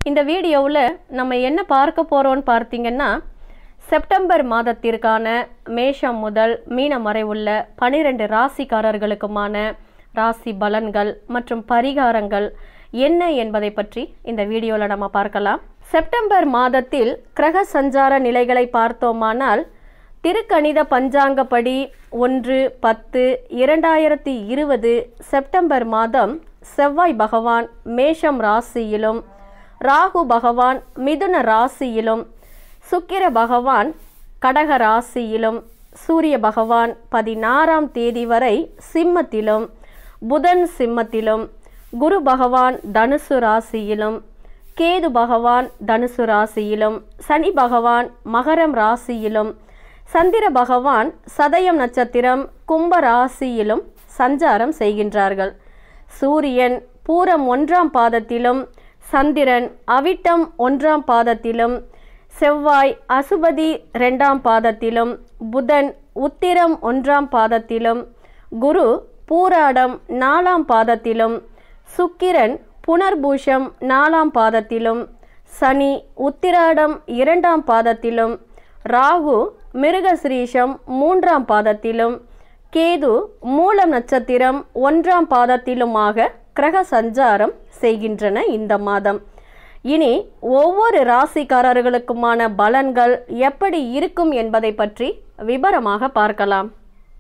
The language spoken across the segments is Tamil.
இந்த வீடியோவில் நம்ம என்ன பார்க்க போகிறோம்னு பார்த்தீங்கன்னா செப்டம்பர் மாதத்திற்கான மேஷம் முதல் மீனம் வரை உள்ள பனிரெண்டு ராசிக்காரர்களுக்குமான ராசி பலன்கள் மற்றும் பரிகாரங்கள் என்ன என்பதை பற்றி இந்த வீடியோவில் நம்ம பார்க்கலாம் செப்டம்பர் மாதத்தில் கிரக சஞ்சார நிலைகளை பார்த்தோமானால் திருக்கணித பஞ்சாங்கப்படி ஒன்று பத்து இரண்டாயிரத்தி இருபது செப்டம்பர் மாதம் செவ்வாய் பகவான் மேஷம் ராசியிலும் ராகு பகவான் மிதுன ராசியிலும் சுக்கிர பகவான் கடக ராசியிலும் சூரிய பகவான் பதினாறாம் தேதி வரை சிம்மத்திலும் புதன் சிம்மத்திலும் குரு பகவான் தனுசு ராசியிலும் கேது பகவான் தனுசு ராசியிலும் சனி பகவான் மகரம் ராசியிலும் சந்திர பகவான் சதயம் நட்சத்திரம் கும்ப ராசியிலும் சஞ்சாரம் செய்கின்றார்கள் சூரியன் பூரம் ஒன்றாம் பாதத்திலும் சந்திரன் அவிட்டம் ஒன்றாம் பாதத்திலும் செவ்வாய் அசுபதி ரெண்டாம் பாதத்திலும் புதன் உத்திரம் ஒன்றாம் பாதத்திலும் குரு பூராடம் நாலாம் பாதத்திலும் சுக்கிரன் புனர்பூஷம் நாலாம் பாதத்திலும் சனி உத்திராடம் இரண்டாம் பாதத்திலும் ராகு மிருகசிரீஷம் மூன்றாம் பாதத்திலும் கேது மூலம் நட்சத்திரம் ஒன்றாம் பாதத்திலுமாக கிரக சஞ்சாரம் செய்கின்றன இந்த மாதம் இனி ஒவ்வொரு ராசிக்காரர்களுக்குமான பலன்கள் எப்படி இருக்கும் என்பதை பற்றி விபரமாக பார்க்கலாம்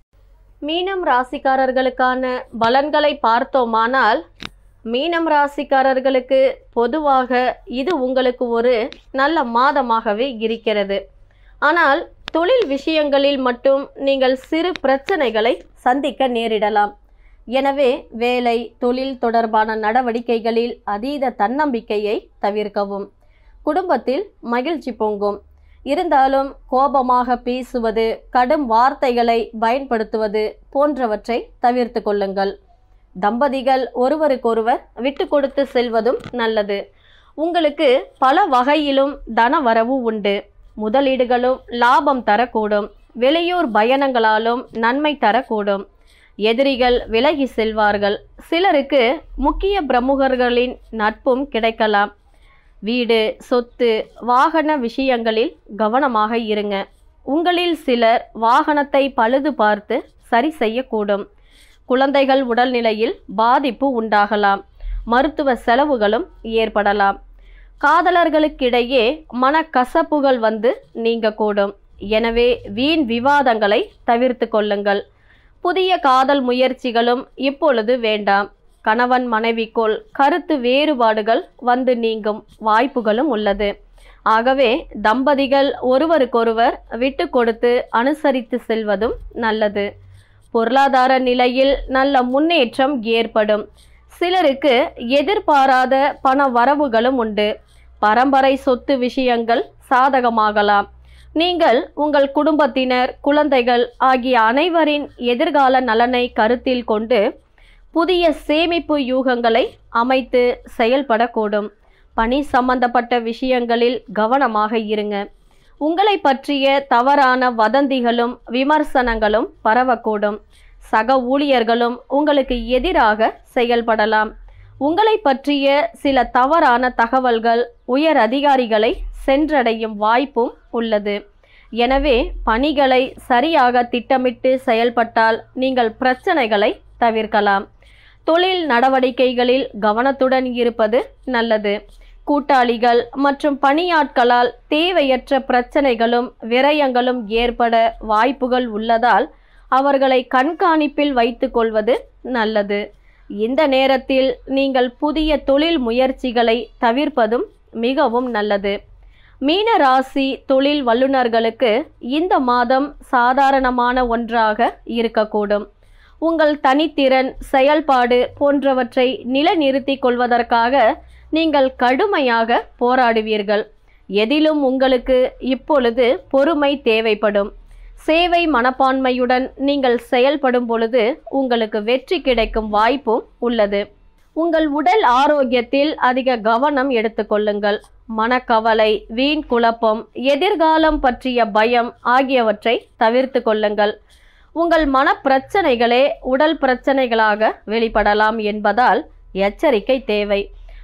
மீனம் ராசிக்காரர்களுக்கான பலன்களை பார்த்தோமானால் மீனம் ராசிக்காரர்களுக்கு பொதுவாக இது உங்களுக்கு ஒரு நல்ல மாதமாகவே இருக்கிறது ஆனால் தொழில் விஷயங்களில் மட்டும் நீங்கள் சிறு பிரச்சனைகளை சந்திக்க நேரிடலாம் எனவே வேலை தொழில் தொடர்பான நடவடிக்கைகளில் அதீத தன்னம்பிக்கையை தவிர்க்கவும் குடும்பத்தில் மகிழ்ச்சி பொங்கும் இருந்தாலும் கோபமாக பேசுவது கடும் வார்த்தைகளை பயன்படுத்துவது போன்றவற்றை தவிர்த்து கொள்ளுங்கள் தம்பதிகள் ஒருவருக்கொருவர் விட்டு கொடுத்து செல்வதும் நல்லது உங்களுக்கு பல வகையிலும் தன வரவு உண்டு முதலீடுகளும் லாபம் தரக்கூடும் வெளியூர் பயணங்களாலும் நன்மை தரக்கூடும் எதிரிகள் விலகி செல்வார்கள் சிலருக்கு முக்கிய பிரமுகர்களின் நட்பும் கிடைக்கலாம் வீடு சொத்து வாகன விஷயங்களில் கவனமாக இருங்க உங்களில் சிலர் வாகனத்தை பழுது பார்த்து சரி செய்யக்கூடும் குழந்தைகள் உடல்நிலையில் பாதிப்பு உண்டாகலாம் மருத்துவ செலவுகளும் ஏற்படலாம் காதலர்களுக்கிடையே மனக்கசப்புகள் வந்து நீங்கக்கூடும் எனவே வீண் விவாதங்களை தவிர்த்து கொள்ளுங்கள் புதிய காதல் முயற்சிகளும் இப்பொழுது வேண்டாம் கணவன் மனைவிக்குள் கருத்து வேறுபாடுகள் வந்து நீங்கும் வாய்ப்புகளும் உள்ளது ஆகவே தம்பதிகள் ஒருவருக்கொருவர் விட்டு கொடுத்து அனுசரித்து செல்வதும் நல்லது பொருளாதார நிலையில் நல்ல முன்னேற்றம் ஏற்படும் சிலருக்கு எதிர்பாராத பண வரவுகளும் உண்டு பரம்பரை சொத்து விஷயங்கள் சாதகமாகலாம் நீங்கள் உங்கள் குடும்பத்தினர் குழந்தைகள் ஆகிய அனைவரின் எதிர்கால நலனை கருத்தில் கொண்டு புதிய சேமிப்பு யூகங்களை அமைத்து செயல்படக்கூடும் பணி சம்பந்தப்பட்ட விஷயங்களில் கவனமாக இருங்க உங்களை பற்றிய தவறான வதந்திகளும் விமர்சனங்களும் பரவக்கூடும் சக ஊழியர்களும் உங்களுக்கு எதிராக செயல்படலாம் உங்களை பற்றிய சில தவறான தகவல்கள் உயர் அதிகாரிகளை சென்றடையும் வாய்ப்பும் உள்ளது எனவே பணிகளை சரியாக திட்டமிட்டு செயல்பட்டால் நீங்கள் பிரச்சனைகளை தவிர்க்கலாம் தொழில் நடவடிக்கைகளில் கவனத்துடன் இருப்பது நல்லது கூட்டாளிகள் மற்றும் பணியாட்களால் தேவையற்ற பிரச்சனைகளும் விரயங்களும் ஏற்பட வாய்ப்புகள் உள்ளதால் அவர்களை கண்காணிப்பில் வைத்து கொள்வது நல்லது இந்த நேரத்தில் நீங்கள் புதிய தொழில் முயற்சிகளை தவிர்ப்பதும் மிகவும் நல்லது மீன ராசி தொழில் வல்லுநர்களுக்கு இந்த மாதம் சாதாரணமான ஒன்றாக இருக்கக்கூடும் உங்கள் தனித்திறன் செயல்பாடு போன்றவற்றை நிலைநிறுத்திக் கொள்வதற்காக நீங்கள் கடுமையாக போராடுவீர்கள் எதிலும் உங்களுக்கு இப்பொழுது பொறுமை தேவைப்படும் சேவை மனப்பான்மையுடன் நீங்கள் செயல்படும் பொழுது உங்களுக்கு வெற்றி கிடைக்கும் வாய்ப்பும் உள்ளது உங்கள் உடல் ஆரோக்கியத்தில் அதிக கவனம் எடுத்துக்கொள்ளுங்கள் மனக்கவலை வீண் குழப்பம் எதிர்காலம் பற்றிய பயம் ஆகியவற்றை தவிர்த்து கொள்ளுங்கள் உங்கள் மன பிரச்சனைகளே உடல் பிரச்சனைகளாக வெளிப்படலாம் என்பதால் எச்சரிக்கை தேவை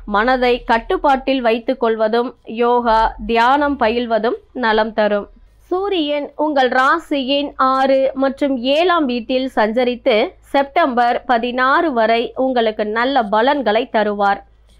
மனதை கட்டுப்பாட்டில் வைத்துக் கொள்வதும் யோகா தியானம் பயில்வதும் நலம் தரும் சூரியன் உங்கள் ராசியின் ஆறு மற்றும் ஏழாம் வீட்டில் சஞ்சரித்து செப்டம்பர் பதினாறு வரை உங்களுக்கு நல்ல பலன்களை தருவார்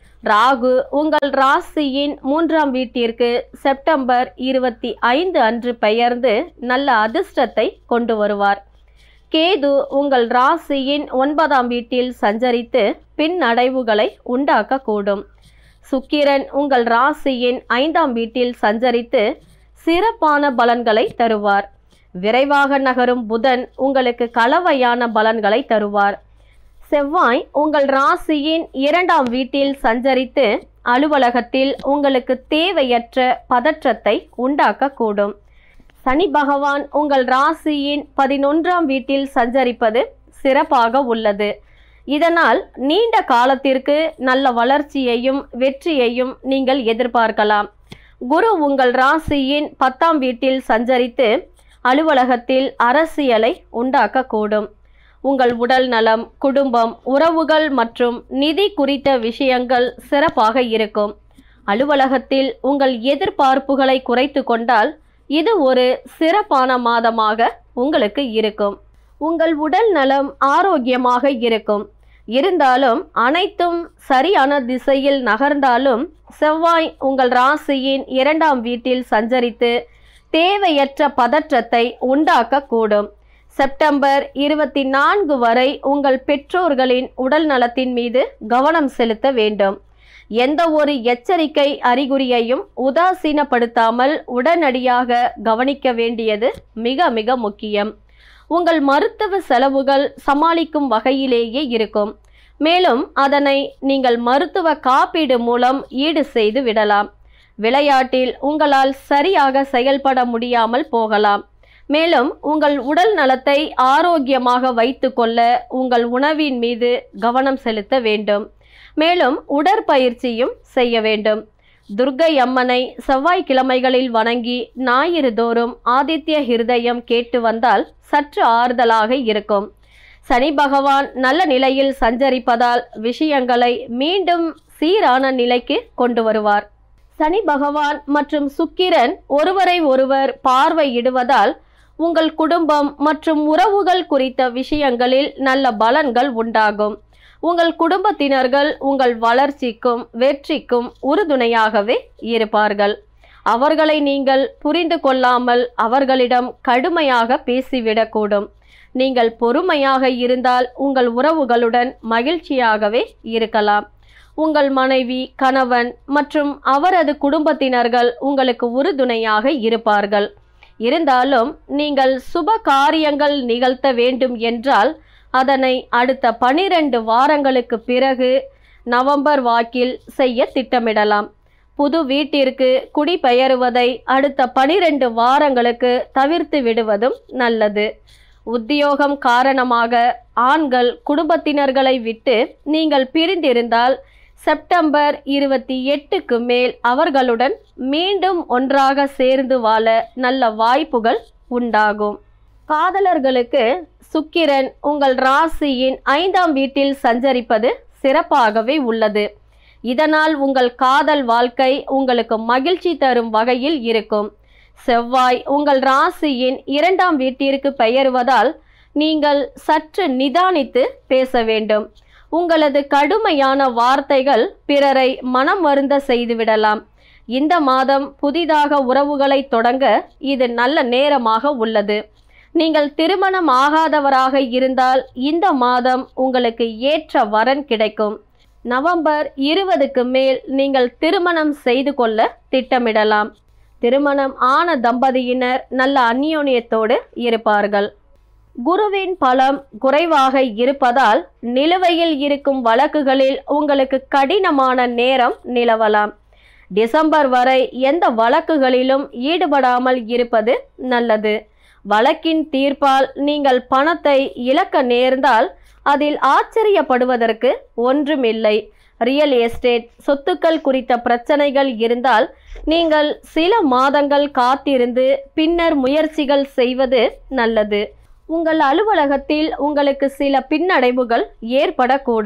ராகு உங்கள் ராசியின் மூன்றாம் வீட்டிற்கு செப்டம்பர் இருபத்தி ஐந்து அன்று பெயர்ந்து நல்ல அதிர்ஷ்டத்தை கொண்டு வருவார் கேது உங்கள் ராசியின் ஒன்பதாம் வீட்டில் சஞ்சரித்து பின்னடைவுகளை உண்டாக்கக்கூடும் சுக்கிரன் உங்கள் ராசியின் ஐந்தாம் வீட்டில் சஞ்சரித்து சிறப்பான பலன்களை தருவார் விரைவாக நகரும் புதன் உங்களுக்கு கலவையான பலன்களை தருவார் செவ்வாய் உங்கள் ராசியின் இரண்டாம் வீட்டில் சஞ்சரித்து அலுவலகத்தில் உங்களுக்கு தேவையற்ற பதற்றத்தை உண்டாக்கக்கூடும் சனி பகவான் உங்கள் ராசியின் பதினொன்றாம் வீட்டில் சஞ்சரிப்பது சிறப்பாக உள்ளது இதனால் நீண்ட காலத்திற்கு நல்ல வளர்ச்சியையும் வெற்றியையும் நீங்கள் எதிர்பார்க்கலாம் குரு உங்கள் ராசியின் பத்தாம் வீட்டில் சஞ்சரித்து அலுவலகத்தில் அரசியலை உண்டாக்கக்கூடும் உங்கள் உடல் நலம் குடும்பம் உறவுகள் மற்றும் நிதி குறித்த விஷயங்கள் சிறப்பாக இருக்கும் அலுவலகத்தில் உங்கள் எதிர்பார்ப்புகளை குறைத்து கொண்டால் இது ஒரு சிறப்பான மாதமாக உங்களுக்கு இருக்கும் உங்கள் உடல் நலம் ஆரோக்கியமாக இருக்கும் இருந்தாலும் அனைத்தும் சரியான திசையில் நகர்ந்தாலும் செவ்வாய் உங்கள் ராசியின் இரண்டாம் வீட்டில் சஞ்சரித்து தேவையற்ற பதற்றத்தை உண்டாக்கக்கூடும் செப்டம்பர் இருபத்தி நான்கு வரை உங்கள் பெற்றோர்களின் உடல் நலத்தின் மீது கவனம் செலுத்த வேண்டும் எந்த ஒரு எச்சரிக்கை அறிகுறியையும் உதாசீனப்படுத்தாமல் உடனடியாக கவனிக்க வேண்டியது மிக மிக முக்கியம் உங்கள் மருத்துவ செலவுகள் சமாளிக்கும் வகையிலேயே இருக்கும் மேலும் அதனை நீங்கள் மருத்துவ காப்பீடு மூலம் ஈடு செய்து விடலாம் விளையாட்டில் உங்களால் சரியாக செயல்பட முடியாமல் போகலாம் மேலும் உங்கள் உடல் நலத்தை ஆரோக்கியமாக வைத்துக்கொள்ள உங்கள் உணவின் மீது கவனம் செலுத்த வேண்டும் மேலும் உடற்பயிற்சியும் செய்ய வேண்டும் துர்க்கை அம்மனை செவ்வாய்க்கிழமைகளில் வணங்கி ஞாயிறு தோறும் ஆதித்ய ஹிருதயம் கேட்டு வந்தால் சற்று ஆறுதலாக இருக்கும் சனி பகவான் நல்ல நிலையில் சஞ்சரிப்பதால் விஷயங்களை மீண்டும் சீரான நிலைக்கு கொண்டு வருவார் சனி பகவான் மற்றும் சுக்கிரன் ஒருவரை ஒருவர் பார்வையிடுவதால் உங்கள் குடும்பம் மற்றும் உறவுகள் குறித்த விஷயங்களில் நல்ல பலன்கள் உண்டாகும் உங்கள் குடும்பத்தினர்கள் உங்கள் வளர்ச்சிக்கும் வெற்றிக்கும் உறுதுணையாகவே இருப்பார்கள் அவர்களை நீங்கள் புரிந்து கொள்ளாமல் அவர்களிடம் கடுமையாக பேசிவிடக்கூடும் நீங்கள் பொறுமையாக இருந்தால் உங்கள் உறவுகளுடன் மகிழ்ச்சியாகவே இருக்கலாம் உங்கள் மனைவி கணவன் மற்றும் அவரது குடும்பத்தினர்கள் உங்களுக்கு உறுதுணையாக இருப்பார்கள் இருந்தாலும் நீங்கள் சுப காரியங்கள் நிகழ்த்த வேண்டும் என்றால் அதனை அடுத்த பனிரெண்டு வாரங்களுக்கு பிறகு நவம்பர் வாக்கில் செய்ய திட்டமிடலாம் புது வீட்டிற்கு குடிபெயருவதை அடுத்த பனிரெண்டு வாரங்களுக்கு தவிர்த்து விடுவதும் நல்லது உத்தியோகம் காரணமாக ஆண்கள் குடும்பத்தினர்களை விட்டு நீங்கள் பிரிந்திருந்தால் செப்டம்பர் இருபத்தி எட்டுக்கு மேல் அவர்களுடன் மீண்டும் ஒன்றாக சேர்ந்து வாழ நல்ல வாய்ப்புகள் உண்டாகும் காதலர்களுக்கு சுக்கிரன் உங்கள் ராசியின் ஐந்தாம் வீட்டில் சஞ்சரிப்பது சிறப்பாகவே உள்ளது இதனால் உங்கள் காதல் வாழ்க்கை உங்களுக்கு மகிழ்ச்சி தரும் வகையில் இருக்கும் செவ்வாய் உங்கள் ராசியின் இரண்டாம் வீட்டிற்கு பெயருவதால் நீங்கள் சற்று நிதானித்து பேச வேண்டும் உங்களது கடுமையான வார்த்தைகள் பிறரை மனம் வருந்த செய்துவிடலாம் இந்த மாதம் புதிதாக உறவுகளை தொடங்க இது நல்ல நேரமாக உள்ளது நீங்கள் திருமணம் ஆகாதவராக இருந்தால் இந்த மாதம் உங்களுக்கு ஏற்ற வரன் கிடைக்கும் நவம்பர் இருபதுக்கு மேல் நீங்கள் திருமணம் செய்து கொள்ள திட்டமிடலாம் திருமணம் ஆன தம்பதியினர் நல்ல அந்யோன்யத்தோடு இருப்பார்கள் குருவின் பலம் குறைவாக இருப்பதால் நிலுவையில் இருக்கும் வழக்குகளில் உங்களுக்கு கடினமான நேரம் நிலவலாம் டிசம்பர் வரை எந்த வழக்குகளிலும் ஈடுபடாமல் இருப்பது நல்லது வழக்கின் தீர்ப்பால் நீங்கள் பணத்தை இழக்க நேர்ந்தால் அதில் ஆச்சரியப்படுவதற்கு ஒன்றுமில்லை ரியல் எஸ்டேட் சொத்துக்கள் குறித்த பிரச்சனைகள் இருந்தால் நீங்கள் சில மாதங்கள் காத்திருந்து பின்னர் முயற்சிகள் செய்வது நல்லது உங்கள் அலுவலகத்தில் உங்களுக்கு சில பின்னடைவுகள் ஏற்படக்கூடும்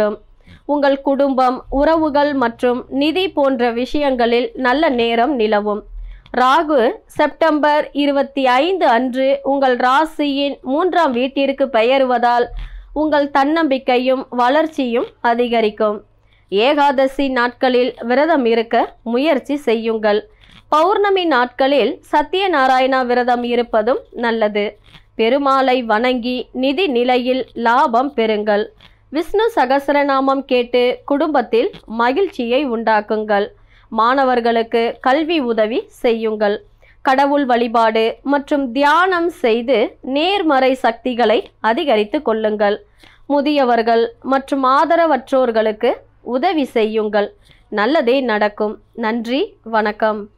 உங்கள் குடும்பம் உறவுகள் மற்றும் நிதி போன்ற விஷயங்களில் நல்ல நேரம் நிலவும் ராகு செப்டம்பர் இருபத்தி ஐந்து அன்று உங்கள் ராசியின் மூன்றாம் வீட்டிற்கு பெயருவதால் உங்கள் தன்னம்பிக்கையும் வளர்ச்சியும் அதிகரிக்கும் ஏகாதசி நாட்களில் விரதம் இருக்க முயற்சி செய்யுங்கள் பௌர்ணமி நாட்களில் சத்யநாராயணா விரதம் இருப்பதும் நல்லது பெருமாளை வணங்கி நிதி நிலையில் லாபம் பெறுங்கள் விஷ்ணு சகசரநாமம் கேட்டு குடும்பத்தில் மகிழ்ச்சியை உண்டாக்குங்கள் மாணவர்களுக்கு கல்வி உதவி செய்யுங்கள் கடவுள் வழிபாடு மற்றும் தியானம் செய்து நேர்மறை சக்திகளை அதிகரித்து கொள்ளுங்கள் முதியவர்கள் மற்றும் ஆதரவற்றோர்களுக்கு உதவி செய்யுங்கள் நல்லதே நடக்கும் நன்றி வணக்கம்